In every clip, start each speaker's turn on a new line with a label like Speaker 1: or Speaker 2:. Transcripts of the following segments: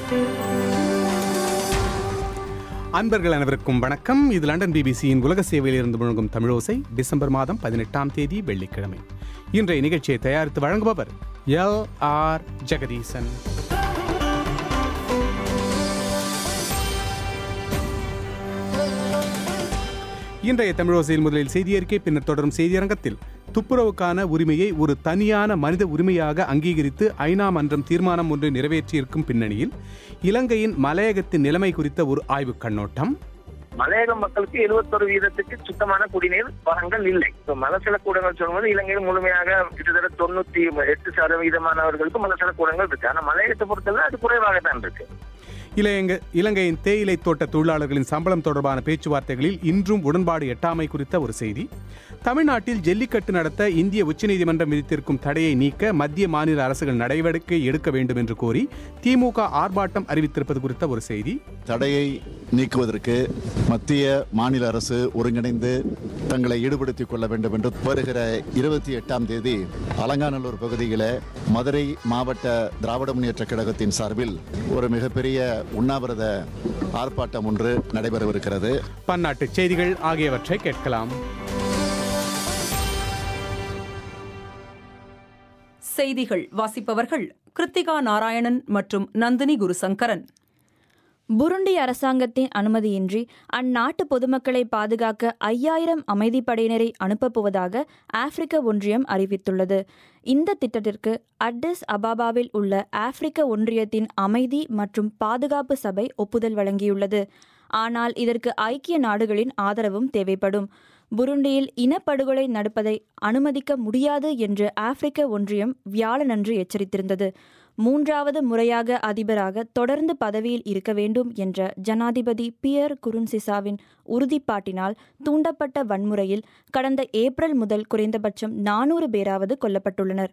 Speaker 1: அன்பர்கள் அனைவருக்கும் வணக்கம் இது லண்டன் பிபிசியின் உலக சேவையில் இருந்து முழங்கும் தமிழோசை டிசம்பர் மாதம் பதினெட்டாம் தேதி வெள்ளிக்கிழமை இன்றைய நிகழ்ச்சியை தயாரித்து வழங்குபவர் எல் ஆர் ஜெகதீசன் இன்றைய தமிழோசையில் முதலில் செய்தியறிக்கை பின்னர் தொடரும் செய்தியரங்கத்தில் துப்புரவுக்கான உரிமையை ஒரு தனியான மனித உரிமையாக அங்கீகரித்து ஐநா மன்றம் தீர்மானம் ஒன்று நிறைவேற்றியிருக்கும் பின்னணியில் இலங்கையின் மலையகத்தின் நிலைமை குறித்த ஒரு ஆய்வுக் கண்ணோட்டம்
Speaker 2: மலையக மக்களுக்கு எழுபத்தொரு வீதத்துக்கு சுத்தமான குடிநீர் வளங்கள் இல்லை இப்ப மலசல கூடங்கள் சொல்லும்போது இலங்கையில் முழுமையாக கிட்டத்தட்ட தொண்ணூத்தி எட்டு சதவீதமானவர்களுக்கு மலசல கூடங்கள் இருக்கு ஆனா மலையகத்தை பொறுத்தவரை அது குறைவாக தான் இருக்கு
Speaker 1: இலங்கை இலங்கையின் தேயிலை தோட்ட தொழிலாளர்களின் சம்பளம் தொடர்பான பேச்சுவார்த்தைகளில் இன்றும் உடன்பாடு எட்டாமை குறித்த ஒரு செய்தி தமிழ்நாட்டில் ஜல்லிக்கட்டு நடத்த இந்திய உச்சநீதிமன்றம் விதித்திருக்கும் தடையை நீக்க மத்திய மாநில அரசுகள் நடவடிக்கை எடுக்க வேண்டும் என்று கோரி திமுக ஆர்ப்பாட்டம் அறிவித்திருப்பது குறித்த ஒரு செய்தி
Speaker 3: தடையை நீக்குவதற்கு மத்திய மாநில அரசு ஒருங்கிணைந்து தங்களை ஈடுபடுத்திக் கொள்ள வேண்டும் என்று வருகிற இருபத்தி எட்டாம் தேதி அலங்காநல்லூர் பகுதியில் மதுரை மாவட்ட திராவிட முன்னேற்ற கழகத்தின் சார்பில் ஒரு மிகப்பெரிய உண்ணாவிரத ஆர்ப்பாட்டம் ஒன்று நடைபெறவிருக்கிறது
Speaker 1: பன்னாட்டு செய்திகள் ஆகியவற்றை கேட்கலாம்
Speaker 4: செய்திகள் வாசிப்பவர்கள் கிருத்திகா நாராயணன் மற்றும் நந்தினி குருசங்கரன்
Speaker 5: புருண்டி அரசாங்கத்தின் அனுமதியின்றி அந்நாட்டு பொதுமக்களை பாதுகாக்க ஐயாயிரம் அமைதிப்படையினரை அனுப்பப் போவதாக ஆப்பிரிக்க ஒன்றியம் அறிவித்துள்ளது இந்த திட்டத்திற்கு அட்டிஸ் அபாபாவில் உள்ள ஆப்பிரிக்க ஒன்றியத்தின் அமைதி மற்றும் பாதுகாப்பு சபை ஒப்புதல் வழங்கியுள்ளது ஆனால் இதற்கு ஐக்கிய நாடுகளின் ஆதரவும் தேவைப்படும் புருண்டியில் இனப்படுகொலை நடப்பதை அனுமதிக்க முடியாது என்று ஆப்பிரிக்க ஒன்றியம் வியாழனன்று எச்சரித்திருந்தது மூன்றாவது முறையாக அதிபராக தொடர்ந்து பதவியில் இருக்க வேண்டும் என்ற ஜனாதிபதி பியர் குருன்சிசாவின் உறுதிப்பாட்டினால் தூண்டப்பட்ட வன்முறையில் கடந்த ஏப்ரல் முதல் குறைந்தபட்சம் நானூறு பேராவது கொல்லப்பட்டுள்ளனர்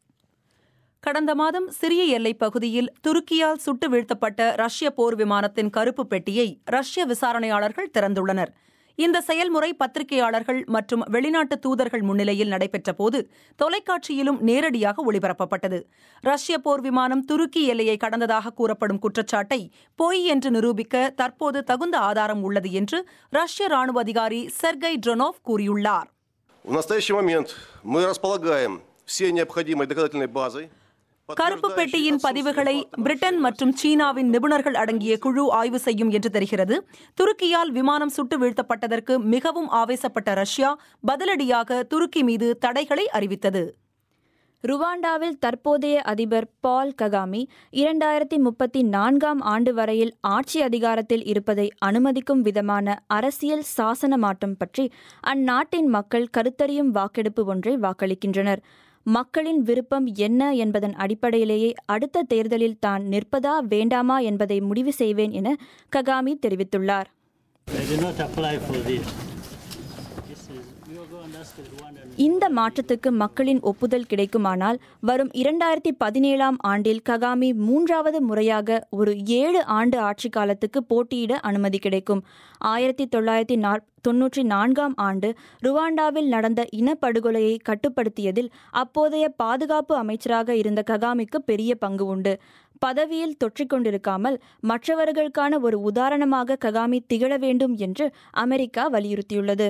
Speaker 4: கடந்த மாதம் சிறிய எல்லைப் பகுதியில் துருக்கியால் சுட்டு வீழ்த்தப்பட்ட ரஷ்ய போர் விமானத்தின் கருப்பு பெட்டியை ரஷ்ய விசாரணையாளர்கள் திறந்துள்ளனர் இந்த செயல்முறை பத்திரிகையாளர்கள் மற்றும் வெளிநாட்டு தூதர்கள் முன்னிலையில் நடைபெற்ற போது தொலைக்காட்சியிலும் நேரடியாக ஒளிபரப்பப்பட்டது ரஷ்ய போர் விமானம் துருக்கி எல்லையை கடந்ததாக கூறப்படும் குற்றச்சாட்டை பொய் என்று நிரூபிக்க தற்போது தகுந்த ஆதாரம் உள்ளது என்று ரஷ்ய ராணுவ அதிகாரி செர்கை ட்ரோனோவ் கூறியுள்ளார்
Speaker 6: В настоящий момент мы располагаем всей необходимой доказательной базой.
Speaker 4: கருப்பு பெட்டியின் பதிவுகளை பிரிட்டன் மற்றும் சீனாவின் நிபுணர்கள் அடங்கிய குழு ஆய்வு செய்யும் என்று தெரிகிறது துருக்கியால் விமானம் சுட்டு வீழ்த்தப்பட்டதற்கு மிகவும் ஆவேசப்பட்ட ரஷ்யா பதிலடியாக துருக்கி மீது தடைகளை அறிவித்தது
Speaker 5: ருவாண்டாவில் தற்போதைய அதிபர் பால் ககாமி இரண்டாயிரத்தி முப்பத்தி நான்காம் ஆண்டு வரையில் ஆட்சி அதிகாரத்தில் இருப்பதை அனுமதிக்கும் விதமான அரசியல் சாசன மாற்றம் பற்றி அந்நாட்டின் மக்கள் கருத்தறியும் வாக்கெடுப்பு ஒன்றை வாக்களிக்கின்றனர் மக்களின் விருப்பம் என்ன என்பதன் அடிப்படையிலேயே அடுத்த தேர்தலில் தான் நிற்பதா வேண்டாமா என்பதை முடிவு செய்வேன் என ககாமி தெரிவித்துள்ளார்
Speaker 7: I did not apply for this. This is, you go and ask the Rwandan.
Speaker 5: இந்த மாற்றத்துக்கு மக்களின் ஒப்புதல் கிடைக்குமானால் வரும் இரண்டாயிரத்தி பதினேழாம் ஆண்டில் ககாமி மூன்றாவது முறையாக ஒரு ஏழு ஆண்டு ஆட்சி காலத்துக்கு போட்டியிட அனுமதி கிடைக்கும் ஆயிரத்தி தொள்ளாயிரத்தி நாற் தொன்னூற்றி நான்காம் ஆண்டு ருவாண்டாவில் நடந்த இனப்படுகொலையை கட்டுப்படுத்தியதில் அப்போதைய பாதுகாப்பு அமைச்சராக இருந்த ககாமிக்கு பெரிய பங்கு உண்டு பதவியில் தொற்றிக்கொண்டிருக்காமல் மற்றவர்களுக்கான ஒரு உதாரணமாக ககாமி திகழ வேண்டும் என்று அமெரிக்கா வலியுறுத்தியுள்ளது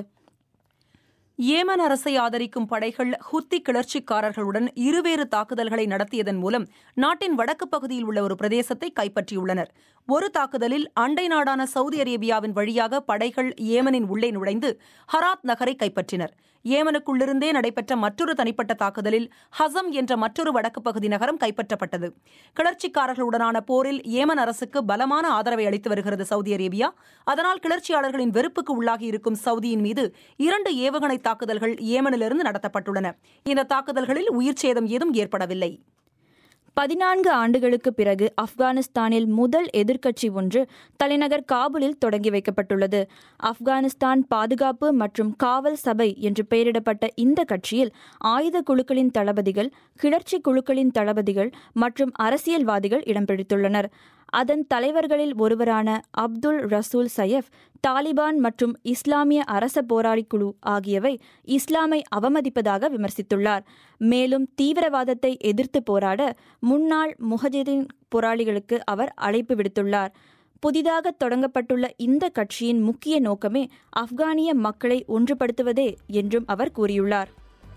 Speaker 4: ஏமன் அரசை ஆதரிக்கும் படைகள் ஹுத்தி கிளர்ச்சிக்காரர்களுடன் இருவேறு தாக்குதல்களை நடத்தியதன் மூலம் நாட்டின் வடக்கு பகுதியில் உள்ள ஒரு பிரதேசத்தை கைப்பற்றியுள்ளனர் ஒரு தாக்குதலில் அண்டை நாடான சவுதி அரேபியாவின் வழியாக படைகள் ஏமனின் உள்ளே நுழைந்து ஹராத் நகரை கைப்பற்றினர் ஏமனுக்குள்ளிருந்தே நடைபெற்ற மற்றொரு தனிப்பட்ட தாக்குதலில் ஹசம் என்ற மற்றொரு வடக்கு பகுதி நகரம் கைப்பற்றப்பட்டது கிளர்ச்சிக்காரர்களுடனான போரில் ஏமன் அரசுக்கு பலமான ஆதரவை அளித்து வருகிறது சவுதி அரேபியா அதனால் கிளர்ச்சியாளர்களின் வெறுப்புக்கு உள்ளாகி இருக்கும் சவுதியின் மீது இரண்டு ஏவுகணை தாக்குதல்கள் ஏமனிலிருந்து நடத்தப்பட்டுள்ளன இந்த தாக்குதல்களில் உயிர் சேதம் ஏதும் ஏற்படவில்லை
Speaker 5: பதினான்கு ஆண்டுகளுக்கு பிறகு ஆப்கானிஸ்தானில் முதல் எதிர்க்கட்சி ஒன்று தலைநகர் காபூலில் தொடங்கி வைக்கப்பட்டுள்ளது ஆப்கானிஸ்தான் பாதுகாப்பு மற்றும் காவல் சபை என்று பெயரிடப்பட்ட இந்த கட்சியில் ஆயுத குழுக்களின் தளபதிகள் கிளர்ச்சி குழுக்களின் தளபதிகள் மற்றும் அரசியல்வாதிகள் இடம் பிடித்துள்ளனர் அதன் தலைவர்களில் ஒருவரான அப்துல் ரசூல் சயஃப் தாலிபான் மற்றும் இஸ்லாமிய அரச போராளி குழு ஆகியவை இஸ்லாமை அவமதிப்பதாக விமர்சித்துள்ளார் மேலும் தீவிரவாதத்தை எதிர்த்து போராட முன்னாள் முஹஜிரின் போராளிகளுக்கு அவர் அழைப்பு விடுத்துள்ளார் புதிதாக தொடங்கப்பட்டுள்ள இந்த கட்சியின் முக்கிய நோக்கமே ஆப்கானிய மக்களை ஒன்றுபடுத்துவதே என்றும் அவர் கூறியுள்ளார்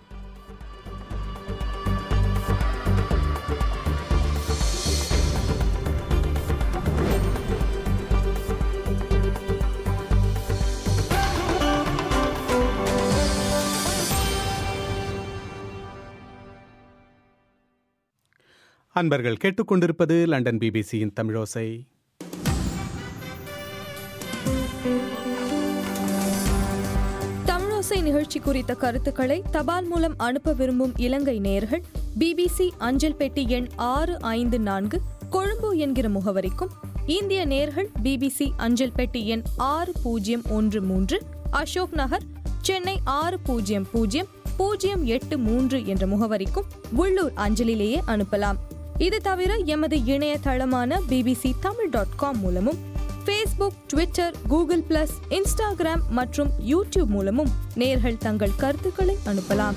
Speaker 1: அன்பர்கள் கேட்டுக்கொண்டிருப்பது லண்டன் பிபிசியின் தமிழோசை
Speaker 8: தமிழோசை நிகழ்ச்சி குறித்த கருத்துக்களை தபால் மூலம் அனுப்ப விரும்பும் இலங்கை நேயர்கள் பிபிசி அஞ்சல் பெட்டி எண் ஆறு ஐந்து நான்கு கொழும்பு என்கிற முகவரிக்கும் இந்திய நேர்கள் பிபிசி அஞ்சல் பெட்டி எண் ஆறு பூஜ்ஜியம் ஒன்று மூன்று அசோக் நகர் சென்னை ஆறு பூஜ்ஜியம் பூஜ்ஜியம் பூஜ்ஜியம் எட்டு மூன்று என்ற முகவரிக்கும் உள்ளூர் அஞ்சலிலேயே அனுப்பலாம் இது தவிர எமது இணையதளமான பிபிசி தமிழ் டாட் காம் மூலமும் Facebook Twitter Google plus Instagram மற்றும் யூடியூப் மூலமும் நேர்கள் தங்கள் கருத்துக்களை அனுப்பலாம்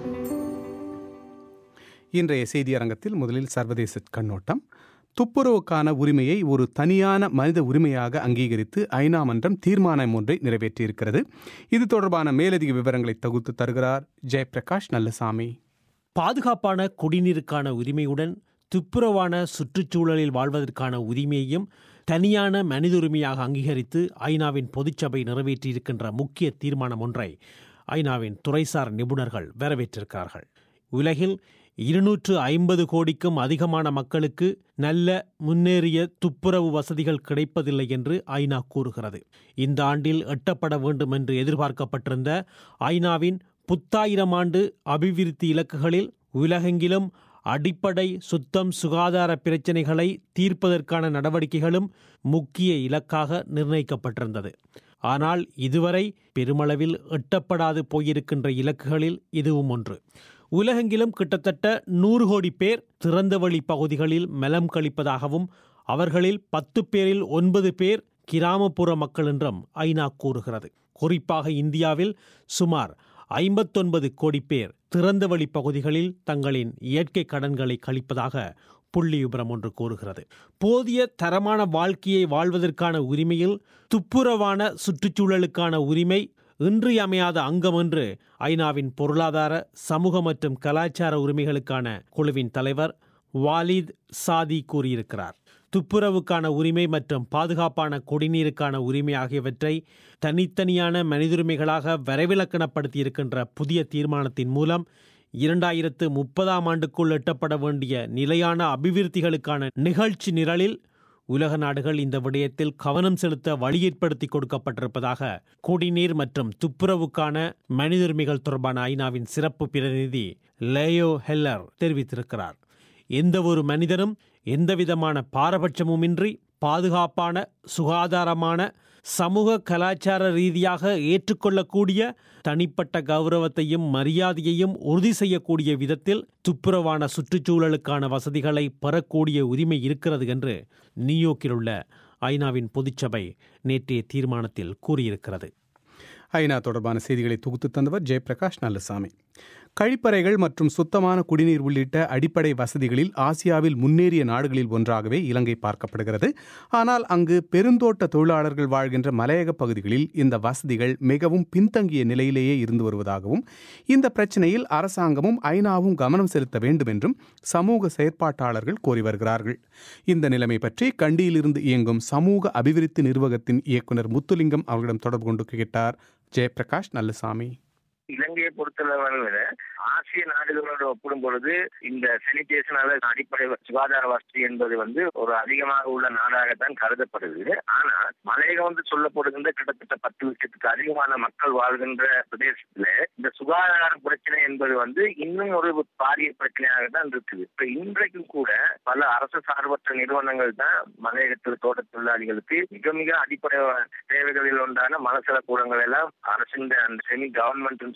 Speaker 1: இன்றைய செய்தி அரங்கத்தில் முதலில் சர்வதேச கண்ணோட்டம் துப்புரவுக்கான உரிமையை ஒரு தனியான மனித உரிமையாக அங்கீகரித்து ஐநா மன்றம் தீர்மானம் ஒன்றை நிறைவேற்றியிருக்கிறது இது தொடர்பான மேலதிக விவரங்களை தொகுத்து தருகிறார் ஜெயபிரகாஷ் நல்லசாமி
Speaker 9: பாதுகாப்பான குடிநீருக்கான உரிமையுடன் துப்புரவான சுற்றுச்சூழலில் வாழ்வதற்கான உரிமையையும் தனியான மனித உரிமையாக அங்கீகரித்து ஐநாவின் பொதுச்சபை நிறைவேற்றியிருக்கின்ற முக்கிய தீர்மானம் ஒன்றை ஐநாவின் துறைசார் நிபுணர்கள் வரவேற்றிருக்கிறார்கள் உலகில் இருநூற்று ஐம்பது கோடிக்கும் அதிகமான மக்களுக்கு நல்ல முன்னேறிய துப்புரவு வசதிகள் கிடைப்பதில்லை என்று ஐநா கூறுகிறது இந்த ஆண்டில் எட்டப்பட வேண்டும் என்று எதிர்பார்க்கப்பட்டிருந்த ஐநாவின் புத்தாயிரம் ஆண்டு அபிவிருத்தி இலக்குகளில் உலகெங்கிலும் அடிப்படை சுத்தம் சுகாதார பிரச்சினைகளை தீர்ப்பதற்கான நடவடிக்கைகளும் முக்கிய இலக்காக நிர்ணயிக்கப்பட்டிருந்தது ஆனால் இதுவரை பெருமளவில் எட்டப்படாது போயிருக்கின்ற இலக்குகளில் இதுவும் ஒன்று உலகெங்கிலும் கிட்டத்தட்ட நூறு கோடி பேர் திறந்தவெளி பகுதிகளில் மலம் கழிப்பதாகவும் அவர்களில் பத்து பேரில் ஒன்பது பேர் கிராமப்புற மக்கள் என்றும் ஐநா கூறுகிறது குறிப்பாக இந்தியாவில் சுமார் ஐம்பத்தொன்பது கோடி பேர் திறந்தவெளி பகுதிகளில் தங்களின் இயற்கை கடன்களை கழிப்பதாக புள்ளி விபரம் ஒன்று கூறுகிறது போதிய தரமான வாழ்க்கையை வாழ்வதற்கான உரிமையில் துப்புரவான சுற்றுச்சூழலுக்கான உரிமை இன்றியமையாத அங்கம் என்று ஐநாவின் பொருளாதார சமூக மற்றும் கலாச்சார உரிமைகளுக்கான குழுவின் தலைவர் வாலித் சாதி கூறியிருக்கிறார் துப்புரவுக்கான உரிமை மற்றும் பாதுகாப்பான குடிநீருக்கான உரிமை ஆகியவற்றை தனித்தனியான மனிதுரிமைகளாக வரைவிலக்கணப்படுத்தியிருக்கின்ற புதிய தீர்மானத்தின் மூலம் இரண்டாயிரத்து முப்பதாம் ஆண்டுக்குள் எட்டப்பட வேண்டிய நிலையான அபிவிருத்திகளுக்கான நிகழ்ச்சி நிரலில் உலக நாடுகள் இந்த விடயத்தில் கவனம் செலுத்த வழி ஏற்படுத்தி கொடுக்கப்பட்டிருப்பதாக குடிநீர் மற்றும் துப்புரவுக்கான மனித உரிமைகள் தொடர்பான ஐநாவின் சிறப்பு பிரதிநிதி லேயோ ஹெல்லர் தெரிவித்திருக்கிறார் எந்த ஒரு மனிதனும் எந்தவிதமான பாரபட்சமுமின்றி பாதுகாப்பான சுகாதாரமான சமூக கலாச்சார ரீதியாக ஏற்றுக்கொள்ளக்கூடிய தனிப்பட்ட கௌரவத்தையும் மரியாதையையும் உறுதி செய்யக்கூடிய விதத்தில் துப்புரவான சுற்றுச்சூழலுக்கான வசதிகளை பெறக்கூடிய உரிமை இருக்கிறது என்று நியூயோர்க்கில் உள்ள ஐநாவின் பொதுச்சபை நேற்றைய தீர்மானத்தில் கூறியிருக்கிறது
Speaker 1: ஐநா தொடர்பான செய்திகளை தொகுத்து தந்தவர் ஜெயபிரகாஷ் நல்லசாமி கழிப்பறைகள் மற்றும் சுத்தமான குடிநீர் உள்ளிட்ட அடிப்படை வசதிகளில் ஆசியாவில் முன்னேறிய நாடுகளில் ஒன்றாகவே இலங்கை பார்க்கப்படுகிறது ஆனால் அங்கு பெருந்தோட்ட தொழிலாளர்கள் வாழ்கின்ற மலையக பகுதிகளில் இந்த வசதிகள் மிகவும் பின்தங்கிய நிலையிலேயே இருந்து வருவதாகவும் இந்த பிரச்சினையில் அரசாங்கமும் ஐநாவும் கவனம் செலுத்த வேண்டும் என்றும் சமூக செயற்பாட்டாளர்கள் கோரி வருகிறார்கள் இந்த நிலைமை பற்றி கண்டியிலிருந்து இயங்கும் சமூக அபிவிருத்தி நிர்வாகத்தின் இயக்குனர் முத்துலிங்கம் அவர்களிடம் தொடர்பு கொண்டு கேட்டார் ஜெயபிரகாஷ் நல்லசாமி
Speaker 2: இலங்கையை பொறுத்தளவில் ஆசிய நாடுகளோடு ஒப்பிடும் பொழுது இந்த சானிடேஷன் அடிப்படை சுகாதார வசதி என்பது வந்து ஒரு அதிகமாக உள்ள நாடாகத்தான் கருதப்படுது ஆனால் மலையகம் வந்து சொல்லப்படுகின்ற கிட்டத்தட்ட பத்து லட்சத்துக்கு அதிகமான மக்கள் வாழ்கின்ற பிரதேசத்துல இந்த சுகாதார பிரச்சனை என்பது வந்து இன்னும் ஒரு பாரிய பிரச்சனையாக தான் இருக்குது இப்ப இன்றைக்கும் கூட பல அரசு சார்பற்ற நிறுவனங்கள் தான் மலையகத்தில் தோட்ட தொழிலாளிகளுக்கு மிக மிக அடிப்படை தேவைகளில் ஒன்றான மலசல கூடங்கள் எல்லாம் அரசின் அந்த செமி கவர்மெண்ட்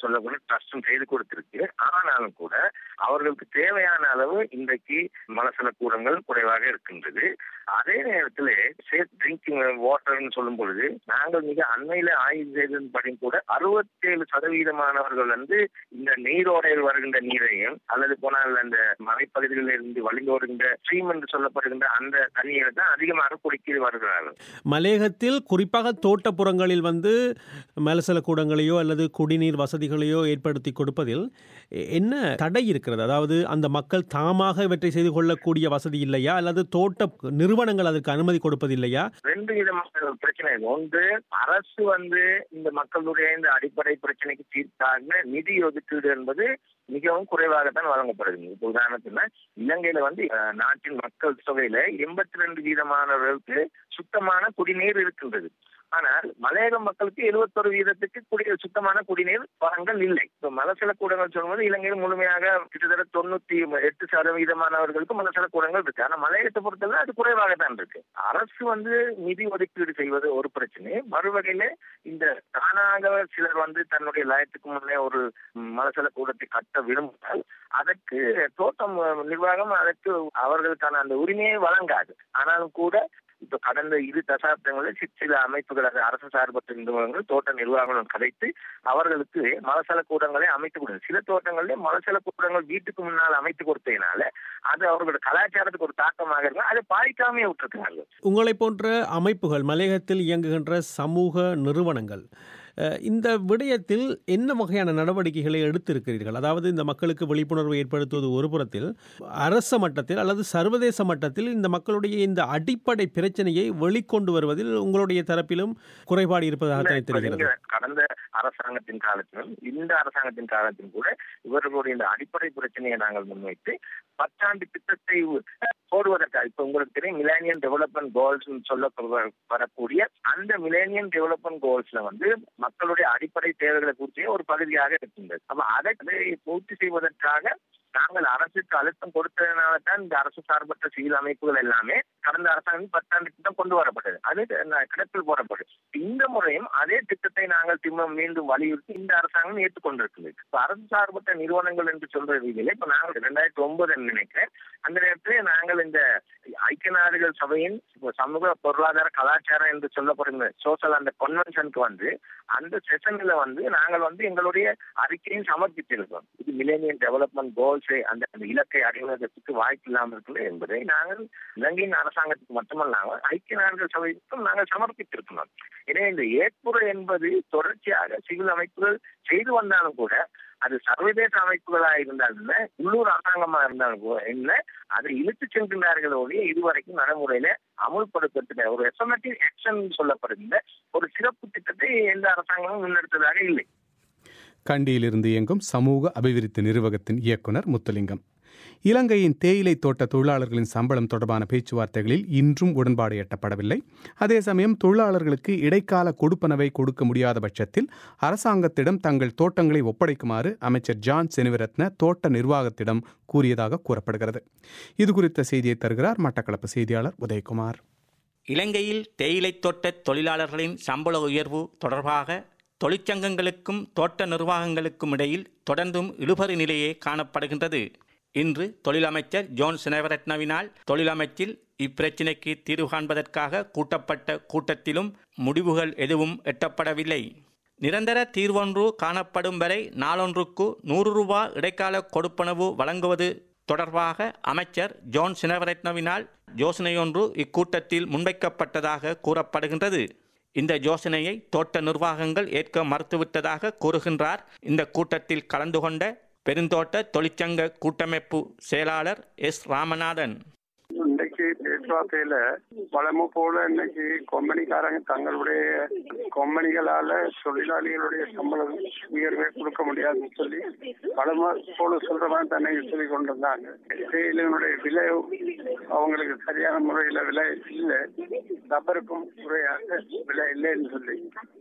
Speaker 2: சொல்லக்கூடிய ட்ரஸ்டும் செய்து கொடுத்திருக்கு ஆனாலும் கூட அவர்களுக்கு தேவையான அளவு இன்றைக்கு மலசல கூடங்கள் குறைவாக இருக்கின்றது அதே நேரத்தில் சேஃப் ட்ரிங்கிங் வாட்டர்னு சொல்லும் பொழுது நாங்கள் மிக அண்மையில ஆய்வு செய்தபடி கூட அறுபத்தேழு சதவீதமானவர்கள் வந்து இந்த நீரோடையில் வருகின்ற நீரையும் அல்லது போனால் அந்த மலைப்பகுதிகளில் இருந்து வழிந்தோடுகின்ற ஸ்ட்ரீம் என்று சொல்லப்படுகின்ற அந்த தண்ணீரை தான் அதிகமாக குடிக்க வருகிறார்கள்
Speaker 9: மலேகத்தில் குறிப்பாக தோட்டப்புறங்களில் வந்து மலசல கூடங்களையோ அல்லது குடிநீர் வசதிகளையோ ஏற்படுத்தி கொடுப்பதில் எ- என்ன தடை இருக்கிறது அதாவது அந்த மக்கள் தாமாக இவற்றை செய்து கொள்ளக்கூடிய வசதி இல்லையா அல்லது தோட்ட நிறுவனங்கள் அதற்கு அனுமதி கொடுப்பதில்லையா
Speaker 2: ரெண்டு விதமான பிரச்சனை ஒன்று அரசு வந்து இந்த மக்களுடைய இந்த அடிப்படை பிரச்சனைக்கு தீர்க்காக நிதி ஒதுக்கீடு என்பது மிகவும் குறைவாகத்தான் வழங்கப்படுது இப்ப உதாரணத்துல இலங்கையில வந்து அஹ், நாட்டின் மக்கள் தொகையில எண்பத்தி ரெண்டு வீதமானவர்களுக்கு சுத்தமான குடிநீர் இருக்கின்றது ஆனால் மலையக மக்களுக்கு எழுபத்தொரு வீதத்துக்கு குடி சுத்தமான குடிநீர் வளங்கள் இல்லை இப்ப மலசல கூடங்கள் சொல்லும்போது இலங்கையில் முழுமையாக கிட்டத்தட்ட தொண்ணூத்தி எட்டு சதவீதமானவர்களுக்கு மலசல கூடங்கள் இருக்கு ஆனா மலையகத்தை பொறுத்தவரை அது குறைவாக தான் இருக்கு அரசு வந்து நிதி ஒதுக்கீடு செய்வது ஒரு பிரச்சனை மறுவகையில இந்த தானாக சிலர் வந்து தன்னுடைய லயத்துக்கு முன்னே ஒரு மலசல கூடத்தை கட்ட விரும்பினால் அதற்கு தோட்டம் நிர்வாகம் அதற்கு அவர்களுக்கான அந்த உரிமையை வழங்காது ஆனாலும் கூட இப்ப கடந்த இரு தசாப்தங்களில் சி- சில அமைப்புகள் அது அரசு சார்பற்ற நிறுவனங்கள் தோட்ட நிர்வாகங்களும் கலைத்து அவர்களுக்கு மலசல கூடங்களை அமைத்து கொடுத்தது சில தோட்டங்களிலே மலசல கூடங்கள் வீட்டுக்கு முன்னால் அமைத்து கொடுத்ததுனால அது அவர்களோட கலாச்சாரத்துக்கு ஒரு தாக்கமாக இருக்கு அதை பாதிக்காமே விட்டுருக்காங்க
Speaker 9: உங்களை போன்ற அமைப்புகள் மலையகத்தில் இயங்குகின்ற சமூக நிறுவனங்கள் அஹ், இந்த விடயத்தில் என்ன வகையான நடவடிக்கைகளை எடுத்திருக்கிறீர்கள் அதாவது இந்த மக்களுக்கு விழிப்புணர்வு ஏற்படுத்துவது ஒரு புறத்தில் அரச மட்டத்தில் அல்லது சர்வதேச மட்டத்தில் இந்த மக்களுடைய இந்த அடிப்படை பிரச்சனையை வெளிக்கொண்டு வருவதில் உங்களுடைய தரப்பிலும் குறைபாடு இருப்பதாக
Speaker 2: இல்ல,
Speaker 9: தான்
Speaker 2: இப்ப
Speaker 9: தெரிகிறது
Speaker 2: நீங்க கடந்த அரசாங்கத்தின் காலத்திலும் இந்த அரசாங்கத்தின் காலத்திலும் கூட இவர்களுடைய இந்த அடிப்படை பிரச்சனையை நாங்கள் முன்வைத்து பத்தாண்டு திட்டத்தை போடுவதற்காக இப்ப உங்களுக்கு தெரியும் மிலேனியம் டெவலப்மெண்ட் கோல்ஸ் சொல்ல வரக்கூடிய அந்த மிலேனியம் டெவலப்மெண்ட் கோல்ஸ்ல வந்து மக்களுடைய அடிப்படை தேவைகளை குறித்து ஒரு பகுதியாக இருக்கின்றது அப்ப அதை பூர்த்தி செய்வதற்காக நாங்கள் அரசுக்கு அழுத்தம் கொடுத்ததுனால தான் இந்த அரசு சார்பற்ற சிவில் அமைப்புகள் எல்லாமே கடந்த அரசாங்கம் பத்தாண்டு திட்டம் கொண்டு வரப்பட்டது அது ந- கிடப்பில் போடப்பட்டது இந்த முறையும் அதே திட்டத்தை நாங்கள் திரும்ப மீண்டும் வலியுறுத்தி இந்த அரசாங்கம் ஏற்றுக்கொண்டிருக்கிறது இப்ப அரசு சார்பற்ற நிறுவனங்கள் என்று சொல்ற ரீதியில இப்ப நாங்கள் இரண்டாயிரத்தி ஒன்பது நினைக்கிறேன் அந்த நேரத்தில் நாங்கள் இந்த ஐக்கிய நாடுகள் சபையின் இப்ப சமூக பொருளாதார கலாச்சாரம் என்று சொல்லப்படுகிற சோசியல் அந்த கன்வென்ஷனுக்கு வந்து அந்த செஷன்ல வந்து நாங்கள் வந்து எங்களுடைய அறிக்கையும் சமர்ப்பித்திருக்கோம் இது மிலேனியம் டெவலப்மெண்ட் கோல்ஸ் அந்த அந்த இலக்கை அடைவதற்கு வாய்ப்பு இல்லாமல் இருக்கிறது என்பதை நாங்கள் இலங்கையின் அரசாங்கத்துக்கு மட்டுமல்லாமல் ஐக்கிய நாடுகள் சபைக்கும் நாங்கள் சமர்ப்பித்திருக்கிறோம் எனவே இந்த ஏற்புரை என்பது தொடர்ச்சியாக சிவில் அமைப்புகள் செய்து வந்தாலும் கூட அது சர்வதேச அமைப்புகளா இருந்தாலும் என்ன உள்ளூர் அரசாங்கமா இருந்தாலும் கூட என்ன அதை இழுத்து சென்றிருந்தார்கள் ஒழிய இதுவரைக்கும் நடைமுறையில அமுல்படுத்தப்பட்ட ஒரு எஸ்எம்எட்டிவ் ஆக்ஷன் சொல்லப்படுகின்ற ஒரு சிறப்பு திட்டத்தை எந்த அரசாங்கமும் முன்னெடுத்ததாக இல்லை
Speaker 1: கண்டியிலிருந்து இயங்கும் சமூக அபிவிருத்தி நிறுவகத்தின் இயக்குனர் முத்துலிங்கம் இலங்கையின் தேயிலை தோட்ட தொழிலாளர்களின் சம்பளம் தொடர்பான பேச்சுவார்த்தைகளில் இன்றும் உடன்பாடு எட்டப்படவில்லை அதே சமயம் தொழிலாளர்களுக்கு இடைக்கால கொடுப்பனவை கொடுக்க முடியாத பட்சத்தில் அரசாங்கத்திடம் தங்கள் தோட்டங்களை ஒப்படைக்குமாறு அமைச்சர் ஜான் செனிவரத்ன தோட்ட நிர்வாகத்திடம் கூறியதாக கூறப்படுகிறது இது குறித்த செய்தியை தருகிறார் மட்டக்களப்பு செய்தியாளர் உதயகுமார்
Speaker 10: இலங்கையில் தேயிலை தோட்ட தொழிலாளர்களின் சம்பள உயர்வு தொடர்பாக தொழிற்சங்கங்களுக்கும் தோட்ட நிர்வாகங்களுக்கும் இடையில் தொடர்ந்தும் இழுபறி நிலையே காணப்படுகின்றது இன்று தொழிலமைச்சர் ஜோன் சினவரத்னவினால் தொழிலமைச்சில் இப்பிரச்சினைக்கு தீர்வு காண்பதற்காக கூட்டப்பட்ட கூட்டத்திலும் முடிவுகள் எதுவும் எட்டப்படவில்லை நிரந்தர தீர்வொன்று காணப்படும் வரை நாளொன்றுக்கு நூறு ரூபா இடைக்கால கொடுப்பனவு வழங்குவது தொடர்பாக அமைச்சர் ஜோன் சினவரத்னவினால் யோசனையொன்று இக்கூட்டத்தில் முன்வைக்கப்பட்டதாக கூறப்படுகின்றது இந்த யோசனையை தோட்ட நிர்வாகங்கள் ஏற்க மறுத்துவிட்டதாக கூறுகின்றார் இந்த கூட்டத்தில் கலந்து கொண்ட பெருந்தோட்ட தொழிற்சங்க கூட்டமைப்பு செயலாளர் எஸ் ராமநாதன்
Speaker 11: இன்றைக்கு பேச்சுவார்த்தையில வளமு போல இன்னைக்கு கொம்பனிக்காரங்க தங்களுடைய கொம்பனிகளால தொழிலாளிகளுடைய சம்பளம் உயர்வை கொடுக்க முடியாதுன்னு சொல்லி வளம போல சொல்ற மாதிரி தானே சொல்லி கொண்டிருந்தாங்க தேயிலையினுடைய விலை அவங்களுக்கு சரியான முறையில விலை இல்லை ரப்பருக்கும் முறையாக விலை இல்லைன்னு சொல்லி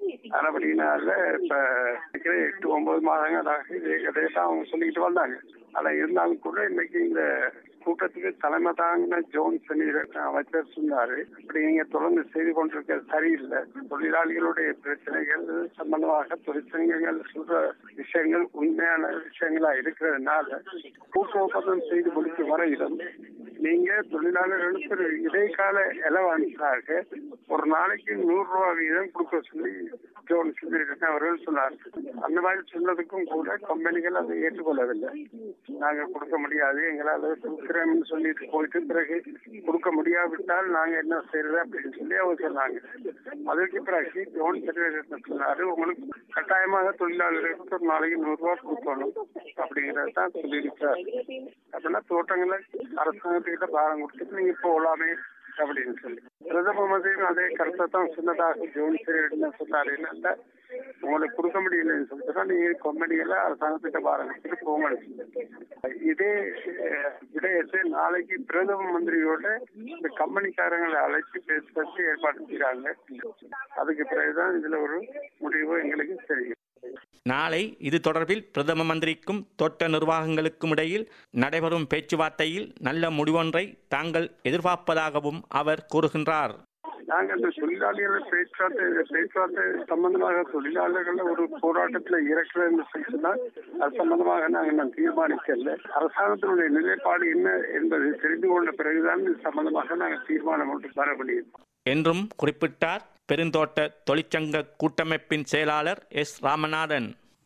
Speaker 11: ஆனபடினால இப்ப இருக்கிற எட்டு ஒன்பது மாதங்களாக இதே கதையை தான் அவங்க சொல்லிக்கிட்டு வந்தாங்க ஆனா இருந்தாலும் கூட இன்னைக்கு இந்த கூட்டத்துக்கு தலைமை தாங்கின ஜோன்சன் அமைச்சர் சொன்னாரு இப்படி நீங்க தொடர்ந்து செய்து கொண்டிருக்கிறது சரியில்லை தொழிலாளிகளுடைய பிரச்சனைகள் சம்பந்தமாக தொழிற்சங்கங்கள் சொல்ற விஷயங்கள் உண்மையான விஷயங்களா இருக்கிறதுனால கூட்டு ஒப்பந்தம் செய்து முடிக்கும் வரையிலும் நீங்க தொழிலாளர்களுக்கு ஒரு இடைக்கால அலவன்ஸாக ஒரு நாளைக்கு நூறு ரூபாய் வீதம் கொடுக்க சொல்லி ஜோன் சொல்லியிருக்கேன் அவர்கள் சொன்னார் அந்த மாதிரி சொன்னதுக்கும் கூட கம்பெனிகள் அதை ஏற்றுக்கொள்ளவில்லை நாங்க கொடுக்க முடியாது எங்களால் கொடுக்குறோம்னு சொல்லிட்டு போயிட்டு பிறகு கொடுக்க முடியாவிட்டால் நாங்க என்ன செய்யறது அப்படின்னு சொல்லி அவர் சொன்னாங்க அதற்கு பிறகு ஜோன் செக்ரட்டரி சொன்னாரு உங்களுக்கு கட்டாயமாக தொழிலாளர்களுக்கு ஒரு நாளைக்கு நூறு ரூபாய் கொடுக்கணும் அப்படிங்கறது தான் சொல்லியிருக்காரு அப்படின்னா தோட்டங்களை அரசாங்கத்துக்கிட்ட பாரம் கொடுத்துட்டு நீங்க போகலாமே அப்படின்னு சொல்லி பிரதம மந்திரியும் அதே கருத்தை தான் சொன்னதாக ஜோன் செக்ரட்டரி சொன்னாரு என்னன்னா உங்களுக்கு கொடுக்க முடியலன்னு சொல்லிட்டு தான் நீங்க கம்பெனிகளை அரசாங்கத்திட்ட பாரம் கொடுத்துட்டு போங்கன்னு சொல்லி இதே அஹ், விடயத்தை நாளைக்கு பிரதம மந்திரியோட இந்த கம்பெனிக்காரங்களை அழைச்சு பேசுறதுக்கு ஏற்பாடு செய்யறாங்க அதுக்கு பிறகுதான் இதுல ஒரு முடிவு எங்களுக்கு தெரியும்
Speaker 10: நாளை இது தொடர்பில் பிரதம மந்திரிக்கும் தோட்ட நிர்வாகங்களுக்கும் இடையில் நடைபெறும் பேச்சுவார்த்தையில் நல்ல முடிவொன்றை தாங்கள் எதிர்பார்ப்பதாகவும் அவர் கூறுகின்றார்
Speaker 11: நாங்க இந்த தொழிலாளிகள் பேச்சுவார்த்தை இந்த பேச்சுவார்த்தை சம்பந்தமாக தொழிலாளர்கள் ஒரு போராட்டத்துல இறக்குறதுன்னு சொன்னா அது சம்பந்தமாக நாங்க நான் தீர்மானிக்கல அரசாங்கத்தினுடைய நிலைப்பாடு என்ன என்பதை தெரிந்து கொண்ட பிறகுதான் இது சம்பந்தமாக நாங்கள் தீர்மானம் ஒன்று வர முடியும்
Speaker 10: என்றும் குறிப்பிட்டார் பெருந்தோட்ட தொழிற்சங்க கூட்டமைப்பின் செயலாளர் எஸ் ராமநாதன்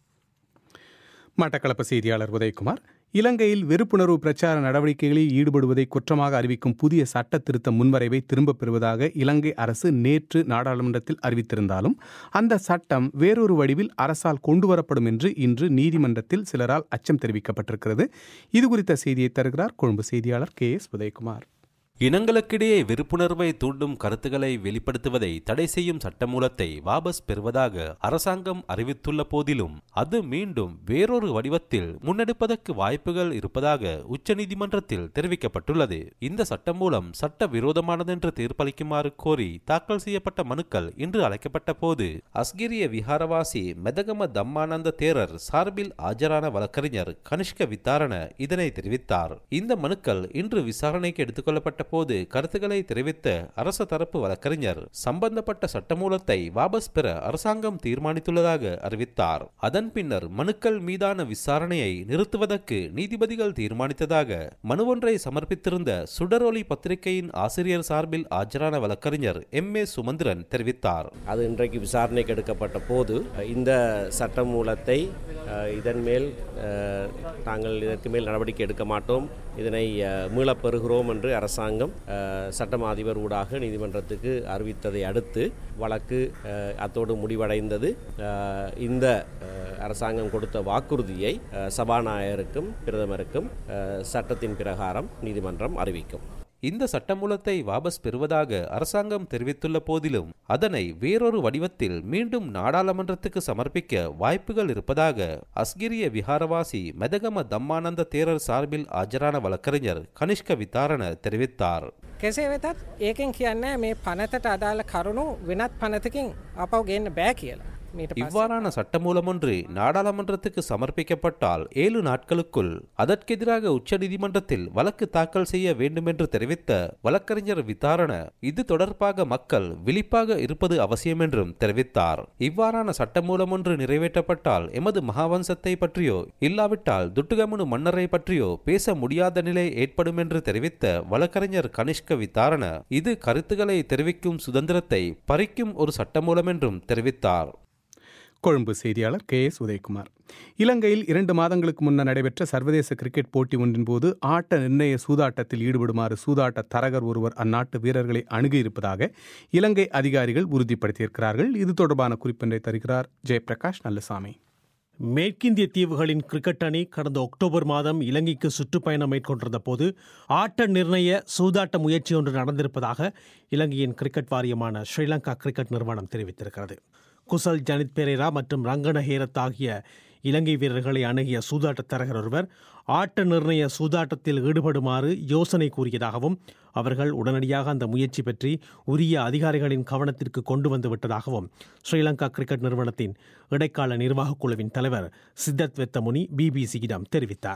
Speaker 1: மட்டக்களப்பு செய்தியாளர் உதயகுமார் இலங்கையில் வெறுப்புணர்வு பிரச்சார நடவடிக்கைகளில் ஈடுபடுவதை குற்றமாக அறிவிக்கும் புதிய சட்ட திருத்த முன்வரைவை திரும்பப் பெறுவதாக இலங்கை அரசு நேற்று நாடாளுமன்றத்தில் அறிவித்திருந்தாலும் அந்த சட்டம் வேறொரு வடிவில் அரசால் கொண்டுவரப்படும் என்று இன்று நீதிமன்றத்தில் சிலரால் அச்சம் தெரிவிக்கப்பட்டிருக்கிறது இது குறித்த செய்தியை தருகிறார் கொழும்பு செய்தியாளர் கே எஸ் உதயகுமார்
Speaker 12: இனங்களுக்கிடையே வெறுப்புணர்வை தூண்டும் கருத்துக்களை வெளிப்படுத்துவதை தடை செய்யும் சட்டமூலத்தை வாபஸ் பெறுவதாக அரசாங்கம் அறிவித்துள்ள போதிலும் அது மீண்டும் வேறொரு வடிவத்தில் முன்னெடுப்பதற்கு வாய்ப்புகள் இருப்பதாக உச்சநீதிமன்றத்தில் தெரிவிக்கப்பட்டுள்ளது இந்த சட்டமூலம் சட்ட விரோதமானதென்று தீர்ப்பளிக்குமாறு கோரி தாக்கல் செய்யப்பட்ட மனுக்கள் இன்று அழைக்கப்பட்ட போது அஸ்கிரிய விஹாரவாசி மெதகம தம்மானந்த தேரர் சார்பில் ஆஜரான வழக்கறிஞர் கனிஷ்க வித்தாரண இதனை தெரிவித்தார் இந்த மனுக்கள் இன்று விசாரணைக்கு எடுத்துக்கொள்ளப்பட்ட போது கருத்துக்களை தெரிவித்த அரச தரப்பு வழக்கறிஞர் சம்பந்தப்பட்ட சட்டமூலத்தை வாபஸ் பெற அரசாங்கம் தீர்மானித்துள்ளதாக அறிவித்தார் அதன் பின்னர் மனுக்கள் மீதான விசாரணையை நிறுத்துவதற்கு நீதிபதிகள் தீர்மானித்ததாக மனுவொன்றை சமர்ப்பித்திருந்த சுடரொலி பத்திரிகையின் ஆசிரியர் சார்பில் ஆஜரான வழக்கறிஞர் எம் ஏ சுமந்திரன் தெரிவித்தார்
Speaker 13: அது இன்றைக்கு விசாரணைக்கு எடுக்கப்பட்ட போது இந்த சட்டமூலத்தை அஹ், இதன் மேல் அஹ், நாங்கள் இதற்கு மேல் நடவடிக்கை எடுக்க மாட்டோம் இதனை அஹ், மீளப் பெறுகிறோம் என்று அரசாங்கம் அஹ், சட்டம் அதிபர் ஊடாக நீதிமன்றத்துக்கு அறிவித்ததை அடுத்து வழக்கு அஹ், அத்தோடு முடிவடைந்தது அஹ், இந்த அஹ், அரசாங்கம் கொடுத்த வாக்குறுதியை அஹ், சபாநாயகருக்கும் பிரதமருக்கும் அஹ், சட்டத்தின் பிரகாரம் நீதிமன்றம் அறிவிக்கும்
Speaker 12: இந்த சட்டமூலத்தை வாபஸ் பெறுவதாக அரசாங்கம் தெரிவித்துள்ள போதிலும் அதனை வேறொரு வடிவத்தில் மீண்டும் நாடாளுமன்றத்துக்கு சமர்ப்பிக்க வாய்ப்புகள் இருப்பதாக அஸ்கிரிய விஹாரவாசி மெதகம தம்மானந்த தேரர் சார்பில் ஆஜரான வழக்கறிஞர் கனிஷ்க வித்தாரண தெரிவித்தார்
Speaker 14: කෙසේ වෙතත් ඒකෙන් කියන්නේ මේ පනතට අදාළ කරුණු වෙනත් පනතකින් අපව ගන්න බෑ කියලා. මීට පස්සේ
Speaker 12: இவ்வாறான சட்டமூலம் ஒன்று நாடாளுமன்றத்துக்கு சமர்ப்பிக்கப்பட்டால் ஏழு நாட்களுக்குள் அதற்கெதிராக உச்சநீதிமன்றத்தில் வழக்கு தாக்கல் செய்ய வேண்டும் என்று தெரிவித்த வழக்கறிஞர் வித்தாரண இது தொடர்பாக மக்கள் விழிப்பாக இருப்பது அவசியம் என்றும் தெரிவித்தார் இவ்வாறான சட்டமூலம் ஒன்று நிறைவேற்றப்பட்டால் எமது மகாவம்சத்தை பற்றியோ இல்லாவிட்டால் துட்டுகமுனு மன்னரை பற்றியோ பேச முடியாத நிலை ஏற்படும் என்று தெரிவித்த வழக்கறிஞர் கனிஷ்க வித்தாரண இது கருத்துக்களை தெரிவிக்கும் சுதந்திரத்தை பறிக்கும் ஒரு சட்டமூலம் என்றும் தெரிவித்தார்
Speaker 1: கொழும்பு செய்தியாளர் கே எஸ் உதயகுமார் இலங்கையில் இரண்டு மாதங்களுக்கு முன்னர் நடைபெற்ற சர்வதேச கிரிக்கெட் போட்டி ஒன்றின் போது ஆட்ட நிர்ணய சூதாட்டத்தில் ஈடுபடுமாறு சூதாட்ட தரகர் ஒருவர் அந்நாட்டு வீரர்களை அணுகியிருப்பதாக இலங்கை அதிகாரிகள் உறுதிப்படுத்தியிருக்கிறார்கள் இது தொடர்பான குறிப்பொன்றை தருகிறார் ஜெயபிரகாஷ் நல்லசாமி
Speaker 9: மேற்கிந்திய தீவுகளின் கிரிக்கெட் அணி கடந்த அக்டோபர் மாதம் இலங்கைக்கு சுற்றுப்பயணம் மேற்கொண்டிருந்த போது ஆட்ட நிர்ணய சூதாட்ட முயற்சி ஒன்று நடந்திருப்பதாக இலங்கையின் கிரிக்கெட் வாரியமான ஸ்ரீலங்கா கிரிக்கெட் நிறுவனம் தெரிவித்திருக்கிறது குசல் ஜனித் பெரேரா மற்றும் ரங்கன ஹேரத் ஆகிய இலங்கை வீரர்களை அணுகிய சூதாட்ட தரகர் ஒருவர் ஆட்ட நிர்ணய சூதாட்டத்தில் ஈடுபடுமாறு யோசனை கூறியதாகவும் அவர்கள் உடனடியாக அந்த முயற்சி பற்றி உரிய அதிகாரிகளின் கவனத்திற்கு கொண்டு வந்து விட்டதாகவும் ஸ்ரீலங்கா கிரிக்கெட் நிறுவனத்தின் இடைக்கால நிர்வாகக் குழுவின் தலைவர் சித்தத் வெத்தமுனி பிபிசியிடம் தெரிவித்தார்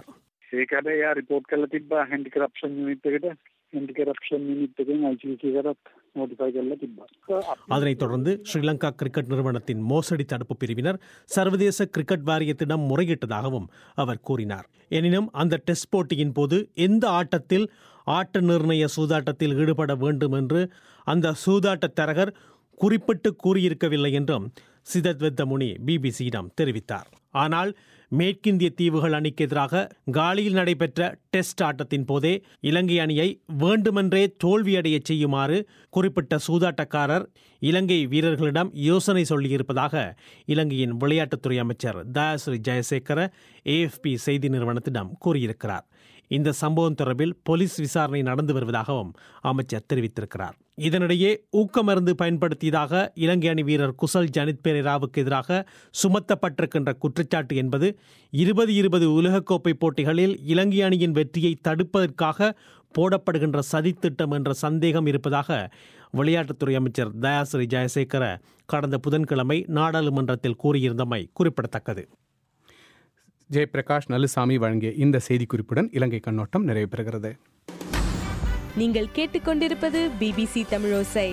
Speaker 15: ඒකට එයා රිපෝට් කරලා තිබ්බා හැන්ඩි කරප්ෂන් යුනිට් එකට හැන්ඩි කරප්ෂන් යුනිට් එකෙන් ICC එකටත් නෝටිෆයි කරලා තිබ්බා.
Speaker 9: அதனைத் தொடர்ந்து ஸ்ரீலங்கா கிரிக்கெட் நிறுவனத்தின் மோசடி தடுப்பு பிரிவினர் சர்வதேச கிரிக்கெட் வாரியத்திடம் முறையிட்டதாகவும் அவர் கூறினார் எனினும் அந்த டெஸ்ட் போட்டியின் போது எந்த ஆட்டத்தில் ஆட்ட நிர்ணய சூதாட்டத்தில் ஈடுபட வேண்டும் என்று அந்த சூதாட்ட தரகர் குறிப்பிட்டு கூறியிருக்கவில்லை என்றும் சிதத்வத்த முனி பிபிசியிடம் தெரிவித்தார் ஆனால் மேற்கிந்திய தீவுகள் அணிக்கு எதிராக காலியில் நடைபெற்ற டெஸ்ட் ஆட்டத்தின் போதே இலங்கை அணியை வேண்டுமென்றே தோல்வியடைய செய்யுமாறு குறிப்பிட்ட சூதாட்டக்காரர் இலங்கை வீரர்களிடம் யோசனை சொல்லியிருப்பதாக இலங்கையின் விளையாட்டுத்துறை அமைச்சர் தயாஸ்ரீ ஜெயசேகர ஏஎஃப்பி செய்தி நிறுவனத்திடம் கூறியிருக்கிறார் இந்த சம்பவம் தொடர்பில் போலீஸ் விசாரணை நடந்து வருவதாகவும் அமைச்சர் தெரிவித்திருக்கிறார் இதனிடையே ஊக்கமருந்து பயன்படுத்தியதாக இலங்கை அணி வீரர் குசல் ஜனித் பெரேராவுக்கு எதிராக சுமத்தப்பட்டிருக்கின்ற குற்றச்சாட்டு என்பது இருபது இருபது உலகக்கோப்பை போட்டிகளில் இலங்கை அணியின் வெற்றியை தடுப்பதற்காக போடப்படுகின்ற சதித்திட்டம் என்ற சந்தேகம் இருப்பதாக விளையாட்டுத்துறை அமைச்சர் தயாஸ்ரீ ஜெயசேகர கடந்த புதன்கிழமை நாடாளுமன்றத்தில் கூறியிருந்தமை குறிப்பிடத்தக்கது
Speaker 1: ஜெயபிரகாஷ் நல்லுசாமி வழங்கிய இந்த செய்திக்குறிப்புடன் இலங்கை கண்ணோட்டம் நிறைவு பெறுகிறது
Speaker 16: நீங்கள் கேட்டுக்கொண்டிருப்பது பிபிசி தமிழோசை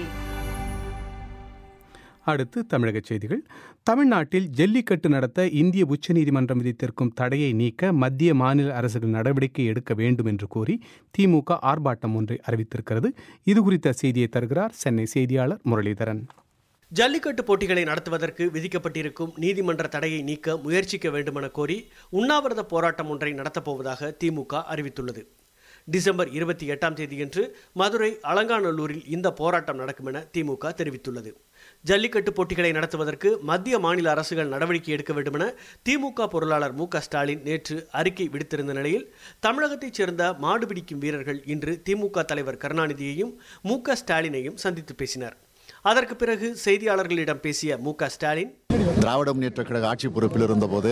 Speaker 1: அடுத்து தமிழக செய்திகள் தமிழ்நாட்டில் ஜல்லிக்கட்டு நடத்த இந்திய உச்சநீதிமன்றம் விதித்திருக்கும் தடையை நீக்க மத்திய மாநில அரசுகள் நடவடிக்கை எடுக்க வேண்டும் என்று கோரி திமுக ஆர்ப்பாட்டம் ஒன்றை அறிவித்திருக்கிறது இது குறித்த செய்தியை தருகிறார் சென்னை செய்தியாளர் முரளிதரன்
Speaker 17: ஜல்லிக்கட்டு போட்டிகளை நடத்துவதற்கு விதிக்கப்பட்டிருக்கும் நீதிமன்ற தடையை நீக்க முயற்சிக்க வேண்டுமென கோரி உண்ணாவிரத போராட்டம் ஒன்றை நடத்தப்போவதாக திமுக அறிவித்துள்ளது டிசம்பர் இருபத்தி எட்டாம் தேதியன்று மதுரை அலங்காநல்லூரில் இந்த போராட்டம் நடக்கும் என திமுக தெரிவித்துள்ளது ஜல்லிக்கட்டு போட்டிகளை நடத்துவதற்கு மத்திய மாநில அரசுகள் நடவடிக்கை எடுக்க வேண்டுமென திமுக பொருளாளர் மு ஸ்டாலின் நேற்று அறிக்கை விடுத்திருந்த நிலையில் தமிழகத்தைச் சேர்ந்த மாடு பிடிக்கும் வீரர்கள் இன்று திமுக தலைவர் கருணாநிதியையும் மு ஸ்டாலினையும் சந்தித்து பேசினர் அதற்கு பிறகு செய்தியாளர்களிடம் பேசிய மு ஸ்டாலின்
Speaker 3: திராவிட முன்னேற்ற கழக ஆட்சி பொறுப்பில் இருந்தபோது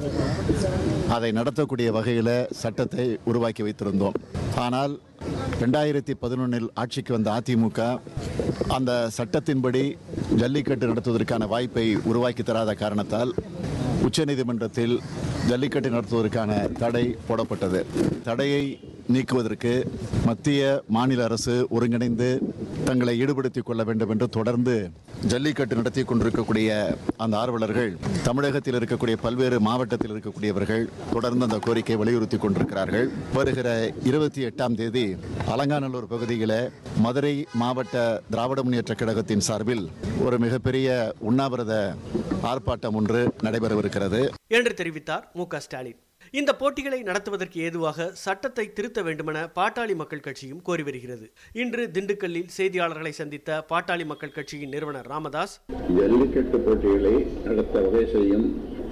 Speaker 3: அதை நடத்தக்கூடிய வகையில் சட்டத்தை உருவாக்கி வைத்திருந்தோம் ஆனால் ரெண்டாயிரத்தி பதினொன்றில் ஆட்சிக்கு வந்த அதிமுக அந்த சட்டத்தின்படி ஜல்லிக்கட்டு நடத்துவதற்கான வாய்ப்பை உருவாக்கி தராத காரணத்தால் உச்சநீதிமன்றத்தில் ஜல்லிக்கட்டு நடத்துவதற்கான தடை போடப்பட்டது தடையை நீக்குவதற்கு மத்திய மாநில அரசு ஒருங்கிணைந்து தங்களை ஈடுபடுத்திக் கொள்ள வேண்டும் என்று தொடர்ந்து ஜல்லிக்கட்டு நடத்தி கொண்டிருக்கக்கூடிய அந்த ஆர்வலர்கள் தமிழகத்தில் இருக்கக்கூடிய பல்வேறு மாவட்டத்தில் இருக்கக்கூடியவர்கள் தொடர்ந்து அந்த கோரிக்கை வலியுறுத்தி கொண்டிருக்கிறார்கள் வருகிற இருபத்தி எட்டாம் தேதி அலங்காநல்லூர் பகுதியில் மதுரை மாவட்ட திராவிட முன்னேற்ற கழகத்தின் சார்பில் ஒரு மிகப்பெரிய உண்ணாவிரத ஆர்ப்பாட்டம் ஒன்று நடைபெறவிருக்கிறது
Speaker 17: என்று தெரிவித்தார் மு ஸ்டாலின் இந்த போட்டிகளை நடத்துவதற்கு ஏதுவாக சட்டத்தை திருத்த வேண்டுமென பாட்டாளி மக்கள் கட்சியும் கோரி வருகிறது இன்று திண்டுக்கல்லில் செய்தியாளர்களை சந்தித்த பாட்டாளி மக்கள் கட்சியின் நிறுவனர் ராமதாஸ்
Speaker 18: ஜல்லிக்கட்டு போட்டிகளை நடத்த வகை செய்யும்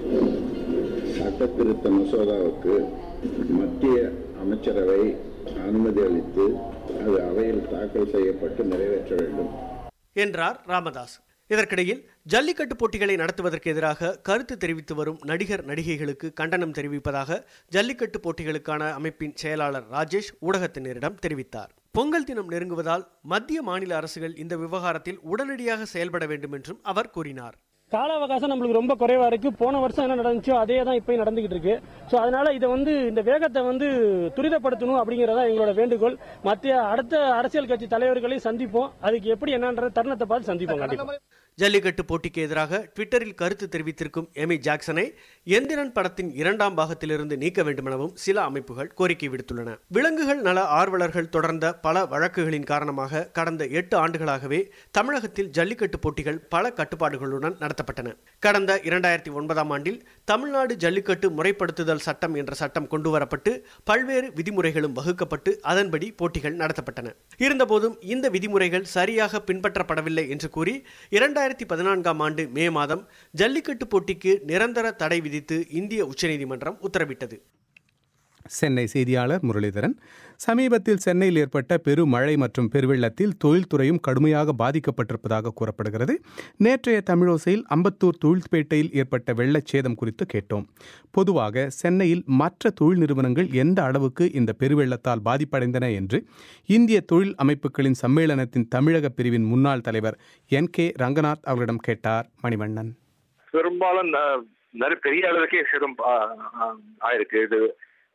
Speaker 18: சட்ட திருத்த மசோதாவுக்கு மத்திய அமைச்சரவை அனுமதி அளித்து அது அவையில் தாக்கல் செய்யப்பட்டு நிறைவேற்ற வேண்டும்
Speaker 17: என்றார் ராமதாஸ் இதற்கிடையில் ஜல்லிக்கட்டு போட்டிகளை நடத்துவதற்கு எதிராக கருத்து தெரிவித்து வரும் நடிகர் நடிகைகளுக்கு கண்டனம் தெரிவிப்பதாக ஜல்லிக்கட்டு போட்டிகளுக்கான அமைப்பின் செயலாளர் ராஜேஷ் ஊடகத்தினரிடம் தெரிவித்தார் பொங்கல் தினம் நெருங்குவதால் மத்திய மாநில அரசுகள் இந்த விவகாரத்தில் உடனடியாக செயல்பட வேண்டும் என்றும் அவர் கூறினார்
Speaker 19: கால அவகாசம் நம்மளுக்கு ரொம்ப குறைவா இருக்கு போன வருஷம் என்ன நடந்துச்சோ அதே தான் இப்போ நடந்துகிட்டு இருக்கு ஸோ அதனால இதை வந்து இந்த வேகத்தை வந்து துரிதப்படுத்தணும் அப்படிங்கிறதா எங்களோட வேண்டுகோள் மத்திய அடுத்த அரசியல் கட்சி தலைவர்களை சந்திப்போம் அதுக்கு எப்படி என்னன்ற தருணத்தை பார்த்து சந்திப்போம் கண்டிப்பா
Speaker 17: ஜல்லிக்கட்டு போட்டிக்கு எதிராக ட்விட்டரில் கருத்து தெரிவித்திருக்கும் எமி ஜாக்சனை எந்திரன் படத்தின் இரண்டாம் பாகத்திலிருந்து நீக்க வேண்டுமெனவும் சில அமைப்புகள் கோரிக்கை விடுத்துள்ளன விலங்குகள் நல ஆர்வலர்கள் தொடர்ந்த பல வழக்குகளின் காரணமாக கடந்த எட்டு ஆண்டுகளாகவே தமிழகத்தில் ஜல்லிக்கட்டு போட்டிகள் பல கட்டுப்பாடுகளுடன் நடத்தப்பட்டன கடந்த இரண்டாயிரத்தி ஒன்பதாம் ஆண்டில் தமிழ்நாடு ஜல்லிக்கட்டு முறைப்படுத்துதல் சட்டம் என்ற சட்டம் கொண்டுவரப்பட்டு பல்வேறு விதிமுறைகளும் வகுக்கப்பட்டு அதன்படி போட்டிகள் நடத்தப்பட்டன இருந்தபோதும் இந்த விதிமுறைகள் சரியாக பின்பற்றப்படவில்லை என்று கூறி இரண்டாயிரத்தி இரண்டாயிரத்தி பதினான்காம் ஆண்டு மே மாதம் ஜல்லிக்கட்டு போட்டிக்கு நிரந்தர தடை விதித்து இந்திய உச்சநீதிமன்றம் உத்தரவிட்டது
Speaker 1: சென்னை செய்தியாளர் முரளிதரன் சமீபத்தில் சென்னையில் ஏற்பட்ட பெருமழை மற்றும் பெருவெள்ளத்தில் தொழில்துறையும் கடுமையாக பாதிக்கப்பட்டிருப்பதாக கூறப்படுகிறது நேற்றைய தமிழோசையில் அம்பத்தூர் தொழில்பேட்டையில் ஏற்பட்ட வெள்ளச்சேதம் குறித்து கேட்டோம் பொதுவாக சென்னையில் மற்ற தொழில் நிறுவனங்கள் எந்த அளவுக்கு இந்த பெருவெள்ளத்தால் பாதிப்படைந்தன என்று இந்திய தொழில் அமைப்புகளின் சம்மேளனத்தின் தமிழக பிரிவின் முன்னாள் தலைவர் என் கே ரங்கநாத் அவர்களிடம் கேட்டார் மணிவண்ணன்
Speaker 2: பெரும்பாலும் நிறைய பெரிய அளவுக்கே சேதம் ஆயிருக்கு இது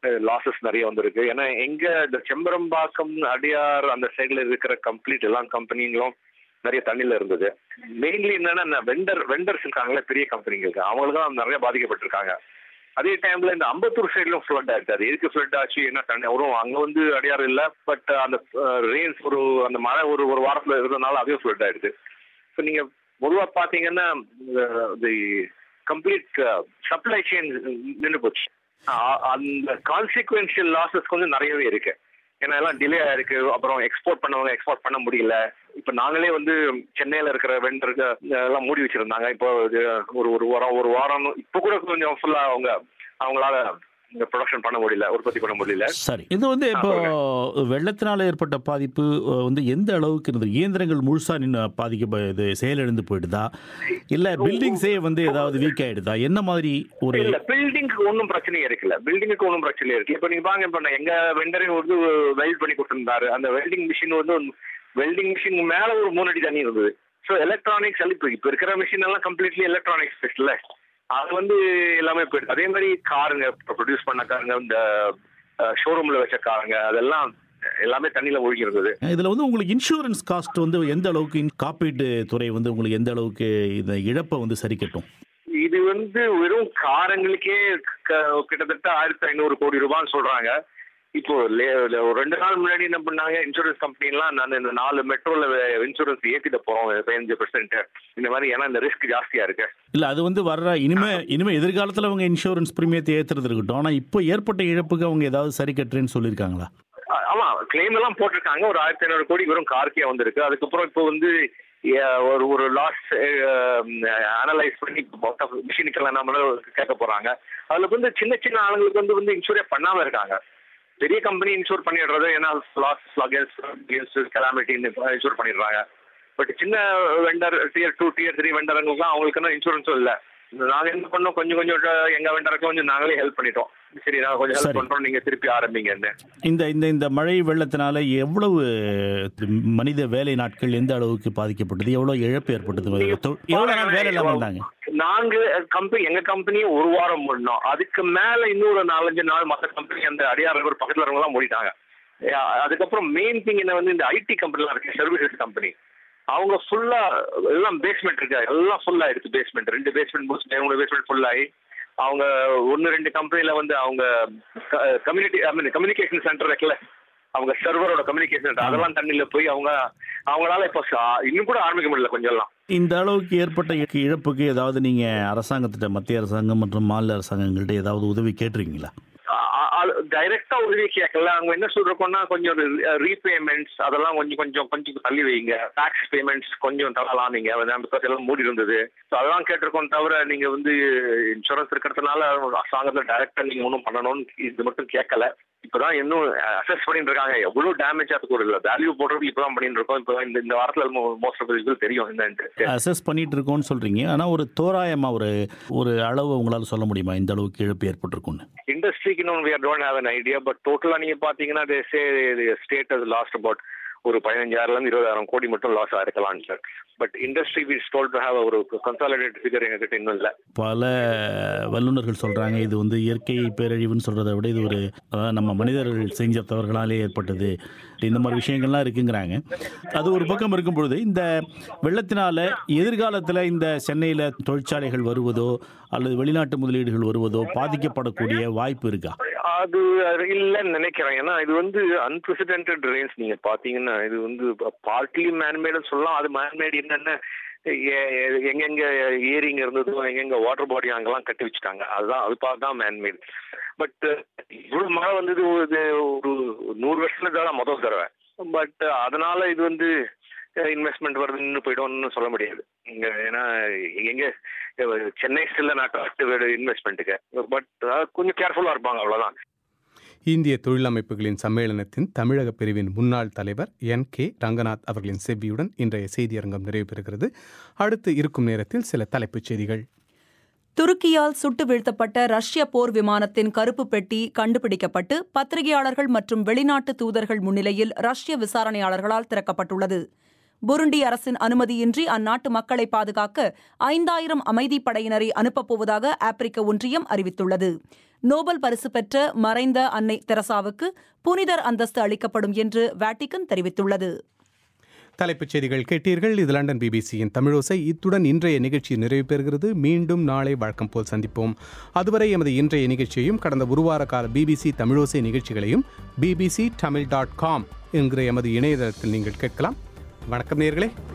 Speaker 20: லாசஸ் நிறைய வந்திருக்கு ஏன்னா எங்க இந்த செம்பரம்பாக்கம் அடியார் அந்த சைடுல இருக்கிற கம்ப்ளீட் எல்லா கம்பெனிங்களும் நிறைய தண்ணியில இருந்தது மெயின்லி என்னன்னா வெண்டர் வெண்டர்ஸ் இருக்காங்களே பெரிய கம்பெனிங்களுக்கு அவங்களுக்கு தான் நிறைய பாதிக்கப்பட்டிருக்காங்க அதே டைம்ல இந்த அம்பத்தூர் சைட்லயும் ஃப்ளட் ஆயிடுச்சு அது எதுக்கு ஃப்ளட் ஆச்சு என்ன தண்ணி வரும் அங்க வந்து அடியார் இல்ல பட் அந்த ரெயின்ஸ் ஒரு அந்த மழை ஒரு ஒரு வாரத்துல இருந்ததுனால அதையும் ஃப்ளட் ஆயிடுது ஸோ நீங்க பொதுவா பாத்தீங்கன்னா தி கம்ப்ளீட் சப்ளை செயின் நின்று போச்சு அ- அந்த கான்சிக்வென்ஷியல் லாசஸ் கொஞ்சம் நிறையவே இருக்கு ஏன்னா எல்லாம் டிலே ஆயிருக்கு அப்புறம் எக்ஸ்போர்ட் பண்ணவங்க எக்ஸ்போர்ட் பண்ண முடியல இப்ப நாங்களே வந்து சென்னையில இருக்கிற வெண்டருக்கு எல்லாம் மூடி வச்சிருந்தாங்க இப்போ இது ஒரு ஒரு வாரம் ஒரு வாரம் இப்போ கூட கொஞ்சம் ஃபுல்லா அவங்க அவங்களால இந்த ப்ரொடக்ஷன் பண்ண முடியல உற்பத்தி பண்ண முடியல
Speaker 21: சரி இது வந்து இப்போ வெள்ளத்தினால் ஏற்பட்ட பாதிப்பு அஹ், வந்து எந்த அளவுக்கு இருந்தது இயந்திரங்கள் முழுசா நின்று பாதிக்க இது செயலிழந்து போயிடுதா இல்ல பில்டிங்ஸே வந்து ஏதாவது வீக் ஆயிடுதா என்ன மாதிரி ஒரு
Speaker 20: இல்ல பில்டிங்க்கு ஒன்றும் பிரச்சனையே இருக்குல்ல பில்டிங்க்கு ஒன்றும் பிரச்சனையே இருக்கு இப்போ நீங்க பாங்க இப்போ நான் எங்க வெண்டரே வந்து வெல்ட் பண்ணி கொடுத்துருந்தாரு அந்த வெல்டிங் மிஷின் வந்து வெல்டிங் மிஷின் மேல ஒரு மூணு அடி தண்ணி இருந்தது ஸோ எலக்ட்ரானிக்ஸ் இப்போ இப்போ இருக்கிற மிஷின் எல்லாம் கம்ப்ளீட்லி எலக்ட்ரானிக்ஸ் இல்ல அது வந்து எல்லாமே போயிடுது அதே மாதிரி காருங்க ப்ரொடியூஸ் பண்ண காருங்க இந்த ஷோரூம்ல வச்ச காருங்க அதெல்லாம் எல்லாமே தண்ணியில மூழ்கி இருந்தது
Speaker 21: இதுல வந்து உங்களுக்கு இன்சூரன்ஸ் காஸ்ட் வந்து எந்த அளவுக்கு காப்பீட்டு துறை வந்து உங்களுக்கு எந்த அளவுக்கு இந்த இழப்பை வந்து சரி கட்டும்
Speaker 20: இது வந்து வெறும் காரங்களுக்கே க- கிட்டத்தட்ட ஆயிரத்தி ஐநூறு கோடி ரூபான்னு சொல்றாங்க இப்போ லே- லே- ஒரு ரெண்டு நாள் முன்னாடி என்ன பண்ணாங்க இன்சூரன்ஸ் கம்பெனிலாம் நான் இந்த நாலு மெட்ரோல இன்சூரன்ஸ் ஏத்திட போறோம் பதினஞ்சு பெர்சென்ட் இந்த மாதிரி ஏன்னா இந்த ரிஸ்க் ஜாஸ்தியா இருக்கு
Speaker 21: இல்ல அது வந்து வர்ற இனிமே இனிமே எதிர்காலத்துல அவங்க இன்சூரன்ஸ் பிரீமியத்தை ஏத்துறது இருக்கட்டும் ஆனா இப்போ ஏற்பட்ட இழப்புக்கு அவங்க ஏதாவது சரி கட்டுறேன்னு சொல்லியிருக்காங்களா
Speaker 20: ஆ- ஆமா கிளைம் எல்லாம் போட்டிருக்காங்க ஒரு ஆயிரத்தி ஐநூறு கோடி வெறும் கார்க்கே வந்திருக்கு அதுக்கப்புறம் இப்போ வந்து ஏ- ஒரு ஒரு லாஸ் அனலைஸ் பண்ணி மிஷினுக்கெல்லாம் நம்மள கேட்க போறாங்க அதுல வந்து சின்ன சின்ன ஆளுங்களுக்கு வந்து வந்து இன்சூரே பண்ணாம இருக்காங்க பெரிய கம்பெனி இன்சூர் பண்ணிடுறது ஏன்னா லாஸ் அகேன்ஸ்ட் கலாமிட்டி இன்சூர் பண்ணிடுறாங்க பட் சின்ன vendor tier two tier three வெண்டருங்களுக்குலாம் அவங்களுக்குன்னு இன்சூரன்ஸும் இல்லை நாங்க என்ன பண்ணோம் கொஞ்சம் கொஞ்சம் எங்க வெண்டருக்கு கொஞ்சம் நாங்களே ஹெல்ப் பண்ணிட்டோம் சரி நாங்க கொஞ்சம் ஹெல்ப்
Speaker 21: சரி.
Speaker 20: பண்றோம் நீங்க திருப்பி ஆரம்பிங்கன்னு
Speaker 21: இந்த இந்த இந்த மழை வெள்ளத்தினால எவ்வளவு மனித வேலை நாட்கள் எந்த அளவுக்கு பாதிக்கப்பட்டது எவ்வளவு இழப்பு ஏற்பட்டது தொ- எவ்வளவு நாள் வேலை இல்லாம இருந்தாங்க
Speaker 20: நாங்க கம்பெனி எங்க கம்பெனியை ஒரு வாரம் மூடணும் அதுக்கு மேல இன்னொரு நாலஞ்சு நாள் மற்ற கம்பெனி அந்த அடியார் ஒரு பக்கத்துல இருக்கவங்க எல்லாம் மூடிட்டாங்க அஹ் அதுக்கப்புறம் மெயின் திங் என்ன வந்து இந்த ஐடி கம்பெனிலாம் இருக்கு சர்வீசஸ் கம்பெனி அவங்க ஃபுல்லா எல்லாம் பேஸ்மெண்ட் இருக்கு எல்லாம் ஃபுல்லா இருக்கு பேஸ்மெண்ட் ரெண்டு பேஸ்மெண்ட் முடிச்சு மூணு பேஸ்மெண்ட் ஃபுல் ஆகி அவங்க ஒன்னு ரெண்டு கம்பெனில வந்து அவங்க community I mean communication center இருக்குல்ல அவங்க சர்வரோட கம்யூனிகேஷன் சென்டர் அதெல்லாம் தண்ணியில போய் அவங்க அவங்களால இப்போ ச- இன்னும் கூட ஆரம்பிக்க முடியல கொஞ்சம் எல்லாம்
Speaker 21: இந்த அளவுக்கு ஏற்பட்ட இ- இழப்புக்கு ஏதாவது நீங்க அரசாங்கத்திட்ட மத்திய அரசாங்கம் மற்றும் மாநில அரசாங்கங்கள்ட்ட ஏதாவது உதவி கேட்டிருக்கீங்களா
Speaker 20: டைரக்டா உதவி கேட்கல அவங்க என்ன சொல்றோம்னா கொஞ்சம் ரீபேமெண்ட்ஸ் அதெல்லாம் கொஞ்சம் கொஞ்சம் கொஞ்சம் தள்ளி வைங்க டாக்ஸ் பேமெண்ட்ஸ் கொஞ்சம் தள்ளலாம் நீங்க பிகாஸ் எல்லாம் மூடி இருந்தது ஸோ அதெல்லாம் கேட்டிருக்கோம் தவிர நீங்க வந்து இன்சூரன்ஸ் இருக்கிறதுனால அரசாங்கத்தில் டைரக்டா நீங்க ஒன்றும் பண்ணணும்னு இது மட்டும் கேட்கல இப்பதான் இன்னும் அசஸ் பண்ணிட்டு இருக்காங்க எவ்வளவு டேமேஜ் அதுக்கு ஒரு வேல்யூ போடுறது இப்பதான் பண்ணிட்டு இருக்கோம் இப்போ இந்த இந்த வாரத்துல மோஸ்ட் ஆஃப் இது தெரியும் என்னன்ட்டு
Speaker 21: அசஸ் பண்ணிட்டு இருக்கோம்னு சொல்றீங்க ஆனா ஒரு தோராயமா ஒரு ஒரு அளவு உங்களால சொல்ல முடியுமா இந்த அளவுக்கு இழப்பு ஏற்பட்டிருக்கும்னு
Speaker 20: இண்டஸ்ட்ரிக்கு இன்னும் we don't have an idea but டோட்டலா நீங்க பாத்தீங்கன்னா they say the state has lost about ஒரு பதினஞ்சாயிரம்ல இருந்து இருபதாயிரம் கோடி மட்டும் லாஸ் ஆயிருக்கலாம் sir but industry we still to have ஒரு கன்சாலிடேட் ஃபிகர் எங்ககிட்ட இன்னும் இல்ல
Speaker 21: பல வல்லுநர்கள் சொல்றாங்க இது வந்து இயற்கை பேரழிவுன்னு சொல்றதை விட இது ஒரு அதாவது நம்ம மனிதர்கள் செஞ்ச தவறுகளாலே ஏற்பட்டது இந்த மாதிரி விஷயங்கள்லாம் இருக்குங்கிறாங்க அது ஒரு பக்கம் இருக்கும் பொழுது இந்த வெள்ளத்தினால எதிர்காலத்தில் இந்த சென்னையில் தொழிற்சாலைகள் வருவதோ அல்லது வெளிநாட்டு முதலீடுகள் வருவதோ பாதிக்கப்படக்கூடிய வாய்ப்பு இருக்கா
Speaker 20: அது இல்லைன்னு நினைக்கிறேன் ஏன்னா இது வந்து அன்பிரசிடென்டட் ரெயின்ஸ் நீங்க பாத்தீங்கன்னா இது வந்து பார்ட்லி மேன்மேடுன்னு சொல்லலாம் அது மேன்மேட் என்னென்ன எ- எ- எங்கெங்க ஏரிங்க இருந்ததோ எங்கெங்க வாட்டர் பாடி அங்கெல்லாம் கட்டி வச்சுட்டாங்க அதுதான் அது பார்த்து தான் மேன்மேட் பட் இவ்வளவு மழை வந்தது ஒரு ஒரு நூறு வருஷத்துல தான் முதல் தடவை பட் அதனால இது வந்து இன்வெஸ்ட்மெண்ட் வருது நின்று போயிடும்னு சொல்ல முடியாது இங்க ஏன்னா எங்க சென்னை ஸ்டில் நாட் அட்ராக்டிவ் இன்வெஸ்ட்மெண்ட்டுக்கு பட் கொஞ்சம் கேர்ஃபுல்லா இருப்பாங்க அவ்வளவுதான்
Speaker 1: இந்திய தொழிலமைப்புகளின் சம்மேளனத்தின் தமிழக பிரிவின் முன்னாள் தலைவர் என் கே ரங்கநாத் அவர்களின் செவ்வியுடன் இன்றைய செய்தியரங்கம் நிறைவு பெறுகிறது அடுத்து இருக்கும் நேரத்தில் சில தலைப்புச் செய்திகள்
Speaker 4: துருக்கியால் சுட்டு வீழ்த்தப்பட்ட ரஷ்ய போர் விமானத்தின் கருப்பு பெட்டி கண்டுபிடிக்கப்பட்டு பத்திரிகையாளர்கள் மற்றும் வெளிநாட்டு தூதர்கள் முன்னிலையில் ரஷ்ய விசாரணையாளர்களால் திறக்கப்பட்டுள்ளது புருண்டி அரசின் அனுமதியின்றி அந்நாட்டு மக்களை பாதுகாக்க ஐந்தாயிரம் அமைதிப் படையினரை அனுப்பப் போவதாக ஆப்பிரிக்க ஒன்றியம் அறிவித்துள்ளது நோபல் பரிசு பெற்ற மறைந்த அன்னை தெரசாவுக்கு புனிதர் அந்தஸ்து அளிக்கப்படும் என்று வாட்டிகன் தெரிவித்துள்ளது
Speaker 1: தலைப்புச் செய்திகள் கேட்டீர்கள் இது லண்டன் பிபிசியின் தமிழோசை இத்துடன் இன்றைய நிகழ்ச்சி நிறைவு பெறுகிறது மீண்டும் நாளை வழக்கம் போல் சந்திப்போம் அதுவரை எமது இன்றைய நிகழ்ச்சியையும் கடந்த ஒரு வார கால பிபிசி தமிழோசை நிகழ்ச்சிகளையும் பிபிசி தமிழ் டாட் காம் என்கிற எமது இணையதளத்தில் நீங்கள் கேட்கலாம் வணக்கம் நேர்களே